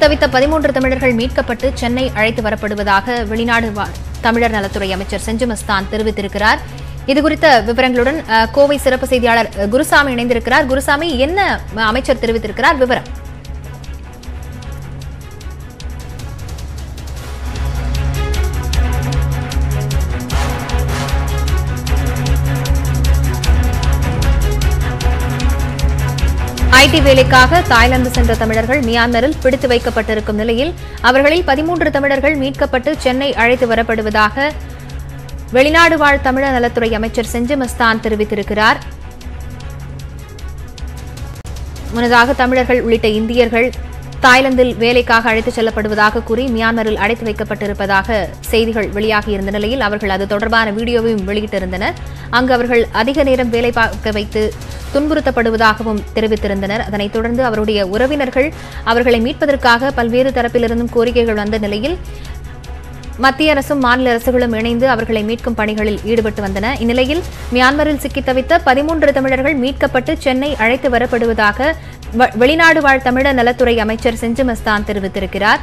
தவித்த பதிமூன்று தமிழர்கள் மீட்கப்பட்டு சென்னை அழைத்து வரப்படுவதாக வெளிநாடு வாழ் தமிழர் நலத்துறை அமைச்சர் செஞ்சுமஸ்தான் தெரிவித்திருக்கிறார் இதுகுறித்த விவரங்களுடன் அஹ், கோவை சிறப்பு செய்தியாளர் அஹ், குருசாமி இணைந்திருக்கிறார் குருசாமி என்ன அஹ், அமைச்சர் தெரிவித்திருக்கிறார் விவரம் ஐடி வேலைக்காக தாய்லாந்து சென்ற தமிழர்கள் மியான்மரில் பிடித்து வைக்கப்பட்டிருக்கும் நிலையில் அவர்களில் பதிமூன்று தமிழர்கள் மீட்கப்பட்டு சென்னை அழைத்து வரப்படுவதாக வெளிநாடு வாழ் தமிழர் நலத்துறை அமைச்சர் செஞ்சமஸ்தான் தெரிவித்திருக்கிறார் முன்னதாக தமிழர்கள் உள்ளிட்ட இந்தியர்கள் தாய்லாந்தில் வேலைக்காக அழைத்துச் செல்லப்படுவதாக கூறி மியான்மரில் அடைத்து வைக்கப்பட்டிருப்பதாக செய்திகள் வெளியாகியிருந்த நிலையில் அவர்கள் அது தொடர்பான வீடியோவையும் வெளியிட்டிருந்தனர் அங்கு அவர்கள் அதிக நேரம் வேலை பார்க்க வைத்து துன்புறுத்தப்படுவதாகவும் தெரிவித்திருந்தனர் அதனைத் தொடர்ந்து அவருடைய உறவினர்கள் அவர்களை மீட்பதற்காக பல்வேறு தரப்பிலிருந்தும் கோரிக்கைகள் வந்த நிலையில் மத்திய அரசும் மாநில அரசுகளும் இணைந்து அவர்களை மீட்கும் பணிகளில் ஈடுபட்டு வந்தன இந்நிலையில் மியான்மரில் சிக்கித் தவித்த பதிமூன்று தமிழர்கள் மீட்கப்பட்டு சென்னை அழைத்து வரப்படுவதாக வ- வெளிநாடு வாழ் தமிழர் நலத்துறை அமைச்சர் செஞ்சுமஸ்தான் தெரிவித்திருக்கிறார்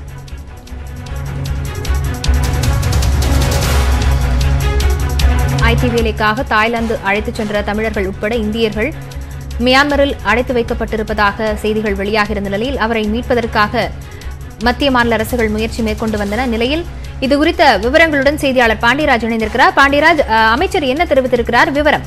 ஐடி வேலைக்காக தாய்லாந்து அழைத்துச் சென்ற தமிழர்கள் உட்பட இந்தியர்கள் மியான்மரில் அடைத்து வைக்கப்பட்டிருப்பதாக செய்திகள் வெளியாகியிருந்த நிலையில் அவரை மீட்பதற்காக மத்திய மாநில அரசுகள் முயற்சி மேற்கொண்டு வந்தன நிலையில் இது குறித்த விவரங்களுடன் செய்தியாளர் பாண்டியராஜ் இணைந்திருக்கிறார் பாண்டியராஜ் அஹ், அமைச்சர் என்ன தெரிவித்திருக்கிறார் விவரம்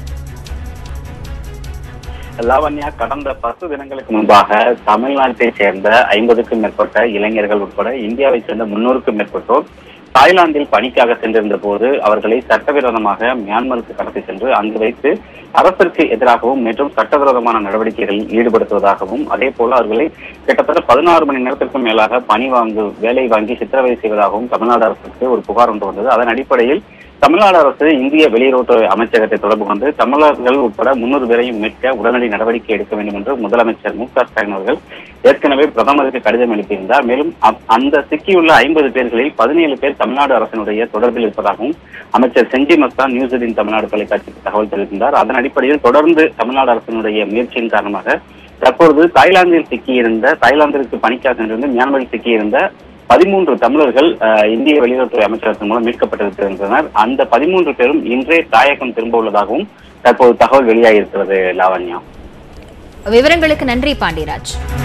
லாவண்யா கடந்த பத்து தினங்களுக்கு முன்பாக தமிழ்நாட்டைச் சேர்ந்த ஐம்பதுக்கும் மேற்பட்ட இளைஞர்கள் உட்பட இந்தியாவை சேர்ந்த முன்னூறுக்கும் மேற்பட்டோர் தாய்லாந்தில் பணிக்காக சென்றிருந்த போது அவர்களை சட்டவிரோதமாக மியான்மருக்கு கடத்தி சென்று அங்கு வைத்து அரசிற்கு எதிராகவும் மற்றும் சட்டவிரோதமான நடவடிக்கைகளில் ஈடுபடுத்துவதாகவும் அதே போல அவர்களை கிட்டத்தட்ட பதினாறு மணி நேரத்திற்கும் மேலாக பணி வாங்கு வேலை வாங்கி சித்திரவதை செய்வதாகவும் தமிழ்நாடு அரசுக்கு ஒரு புகார் ஒன்று வந்தது அதன் அடிப்படையில் தமிழ்நாடு அரசு இந்திய வெளியுறவுத்துறை அமைச்சகத்தை தொடர்பு கொண்டு தமிழர்கள் உட்பட முன்னூறு பேரையும் மீட்க உடனடி நடவடிக்கை எடுக்க வேண்டும் என்று முதலமைச்சர் மு க ஸ்டாலின் அவர்கள் ஏற்கனவே பிரதமருக்கு கடிதம் எழுப்பியிருந்தார் மேலும் அப்- அந்த சிக்கியுள்ள ஐம்பது பேர்களில் பதினேழு பேர் தமிழ்நாடு அரசினுடைய தொடர்பில் இருப்பதாகவும் அமைச்சர் செஞ்சி மஸ்தான் நியூஸ் எயிட்டின் தமிழ்நாடு தொலைக்காட்சிக்கு தகவல் தெரிவித்திருந்தார் அதன் அடிப்படையில் தொடர்ந்து தமிழ்நாடு அரசினுடைய முயற்சியின் காரணமாக தற்பொழுது தாய்லாந்தில் சிக்கியிருந்த தாய்லாந்திற்கு பணிக்காக சென்றிருந்து மியான்மரில் சிக்கியிருந்த பதிமூன்று தமிழர்கள் அஹ், இந்திய வெளியுறவுத்துறை அமைச்சகத்தின் மூலம் மீட்கப்பட்டிருக்கின்றனர் அந்த பதிமூன்று பேரும் இன்றே தாயகம் திரும்ப உள்ளதாகவும் தற்போது தகவல் வெளியாகியிருக்கிறது லாவண்யா விவரங்களுக்கு நன்றி பாண்டியராஜ்